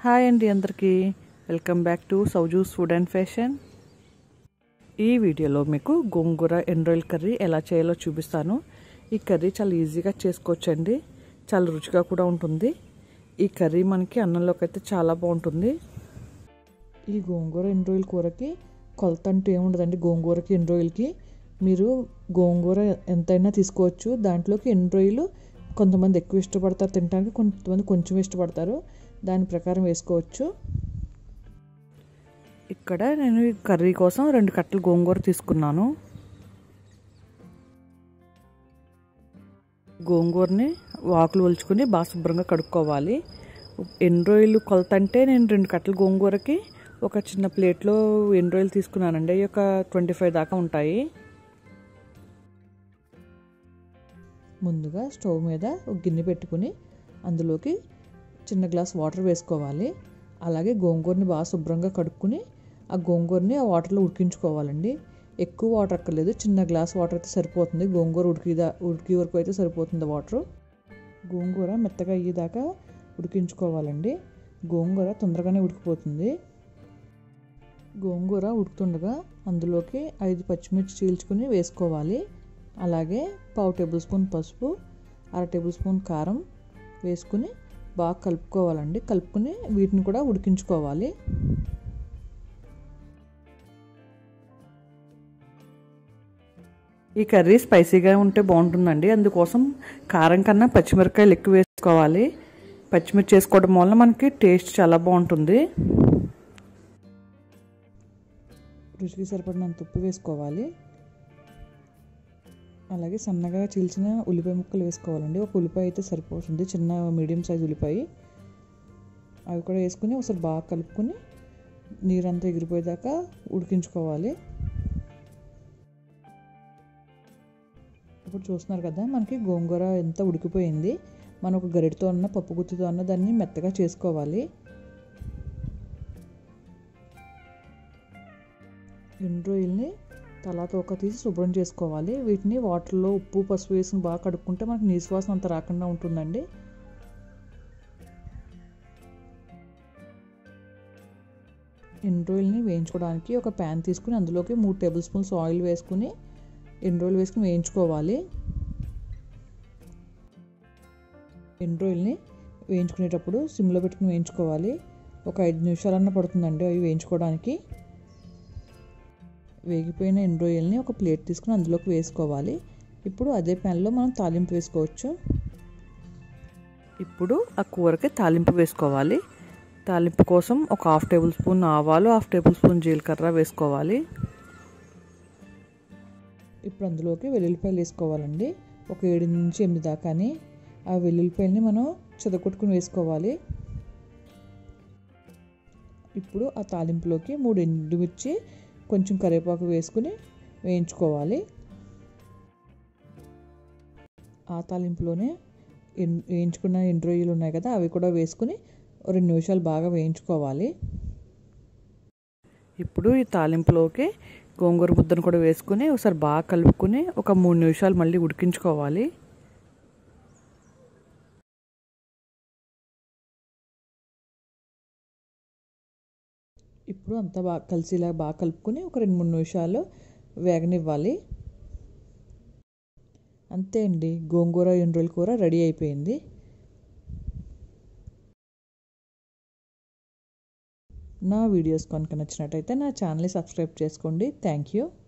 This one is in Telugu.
హాయ్ అండి అందరికీ welcome back to Sowjus food and fashion ఈ వీడియోలో మీకు గోంగూర ఎండ్రాయిల్ కర్రీ ఎలా చేయాలో చూపిస్తాను ఈ కర్రీ చాలా ఈజీగా చేసుకోవచ్చండి చాలా రుచిగా కూడా ఉంటుంది ఈ కర్రీ మనకి అన్నంలోకి అయితే చాలా బాగుంటుంది ఈ గోంగూర ఎండ్రాయిల్ కూరకి కొలత అంటూ ఏముండదండి గోంగూరకి ఎండ్రాయిల్కి మీరు గోంగూర ఎంతైనా తీసుకోవచ్చు దాంట్లోకి ఎండ్రాయిల్ కొంతమంది ఎక్కువ ఇష్టపడతారు తినడానికి కొంతమంది కొంచెం ఇష్టపడతారు దాని ప్రకారం వేసుకోవచ్చు ఇక్కడ నేను ఈ కర్రీ కోసం రెండు కట్టలు గోంగూర తీసుకున్నాను గోంగూరని వాకులు ఒలుచుకుని బాగా శుభ్రంగా కడుక్కోవాలి ఎన్ని రోజులు కొలత అంటే నేను రెండు కట్టలు గోంగూరకి ఒక చిన్న ప్లేట్లో ఎన్ని రోజులు తీసుకున్నానండి అవి ఒక ట్వంటీ ఫైవ్ దాకా ఉంటాయి ముందుగా స్టవ్ మీద ఒక గిన్నె పెట్టుకుని అందులోకి చిన్న గ్లాస్ వాటర్ వేసుకోవాలి అలాగే గోంగూరని బాగా శుభ్రంగా కడుక్కుని ఆ గోంగూరని ఆ వాటర్లో ఉడికించుకోవాలండి ఎక్కువ వాటర్ అక్కర్లేదు చిన్న గ్లాస్ వాటర్ అయితే సరిపోతుంది గోంగూర ఉడికిదా ఉడికి వరకు అయితే సరిపోతుంది వాటర్ గోంగూర మెత్తగా అయ్యేదాకా ఉడికించుకోవాలండి గోంగూర తొందరగానే ఉడికిపోతుంది గోంగూర ఉడుకుతుండగా అందులోకి ఐదు పచ్చిమిర్చి చీల్చుకుని వేసుకోవాలి అలాగే పావు టేబుల్ స్పూన్ పసుపు అర టేబుల్ స్పూన్ కారం వేసుకుని బాగా కలుపుకోవాలండి కలుపుకుని వీటిని కూడా ఉడికించుకోవాలి ఈ కర్రీ స్పైసీగా ఉంటే బాగుంటుందండి అందుకోసం కారం కన్నా పచ్చిమిరపకాయలు ఎక్కువ వేసుకోవాలి పచ్చిమిర్చి వేసుకోవడం వల్ల మనకి టేస్ట్ చాలా బాగుంటుంది రుచికి సరిపడినంత ఉప్పు వేసుకోవాలి అలాగే సన్నగా చీల్చిన ఉల్లిపాయ ముక్కలు వేసుకోవాలండి ఒక ఉల్లిపాయ అయితే సరిపోతుంది చిన్న మీడియం సైజ్ ఉల్లిపాయ అవి కూడా వేసుకుని ఒకసారి బాగా కలుపుకొని నీరంతా ఎగిరిపోయేదాకా ఉడికించుకోవాలి ఇప్పుడు చూస్తున్నారు కదా మనకి గోంగూర ఎంత ఉడికిపోయింది మనం ఒక గరిటతో అన్న పప్పు గుత్తితో అన్న దాన్ని మెత్తగా చేసుకోవాలి ఎండ్రోయిల్ని తలా తోక తీసి శుభ్రం చేసుకోవాలి వీటిని వాటర్లో ఉప్పు పసుపు వేసుకుని బాగా కడుక్కుంటే మనకి నీసువాసన అంత రాకుండా ఉంటుందండి ఎండ్రోయిల్ని వేయించుకోవడానికి ఒక ప్యాన్ తీసుకుని అందులోకి మూడు టేబుల్ స్పూన్స్ ఆయిల్ వేసుకుని ఎండ్రోయిల్ వేసుకుని వేయించుకోవాలి ఎండ్రోయిల్ని వేయించుకునేటప్పుడు సిమ్లో పెట్టుకుని వేయించుకోవాలి ఒక ఐదు నిమిషాలన్నా పడుతుందండి అవి వేయించుకోవడానికి వేగిపోయిన ఎండ్రోయిల్ని ఒక ప్లేట్ తీసుకుని అందులోకి వేసుకోవాలి ఇప్పుడు అదే ప్యాన్లో మనం తాలింపు వేసుకోవచ్చు ఇప్పుడు ఆ కూరకి తాలింపు వేసుకోవాలి తాలింపు కోసం ఒక హాఫ్ టేబుల్ స్పూన్ ఆవాలు హాఫ్ టేబుల్ స్పూన్ జీలకర్ర వేసుకోవాలి ఇప్పుడు అందులోకి వెల్లుల్లిపాయలు వేసుకోవాలండి ఒక ఏడు నుంచి ఎనిమిది దాకాని ఆ వెల్లుల్లిపాయలని మనం చెదకొట్టుకుని వేసుకోవాలి ఇప్పుడు ఆ తాలింపులోకి మూడు ఎండుమిర్చి కొంచెం కరివేపాకు వేసుకుని వేయించుకోవాలి ఆ తాలింపులోనే వేయించుకున్న ఎండు రొయ్యలు ఉన్నాయి కదా అవి కూడా వేసుకుని రెండు నిమిషాలు బాగా వేయించుకోవాలి ఇప్పుడు ఈ తాలింపులోకి గోంగూర ముద్దను కూడా వేసుకుని ఒకసారి బాగా కలుపుకొని ఒక మూడు నిమిషాలు మళ్ళీ ఉడికించుకోవాలి ఇప్పుడు అంతా బాగా కలిసిలా బాగా కలుపుకొని ఒక రెండు మూడు నిమిషాలు వేగనివ్వాలి అంతే అండి గోంగూర ఎండ్రోల్ కూర రెడీ అయిపోయింది నా వీడియోస్ కనుక నచ్చినట్టయితే నా ఛానల్ని సబ్స్క్రైబ్ చేసుకోండి థ్యాంక్ యూ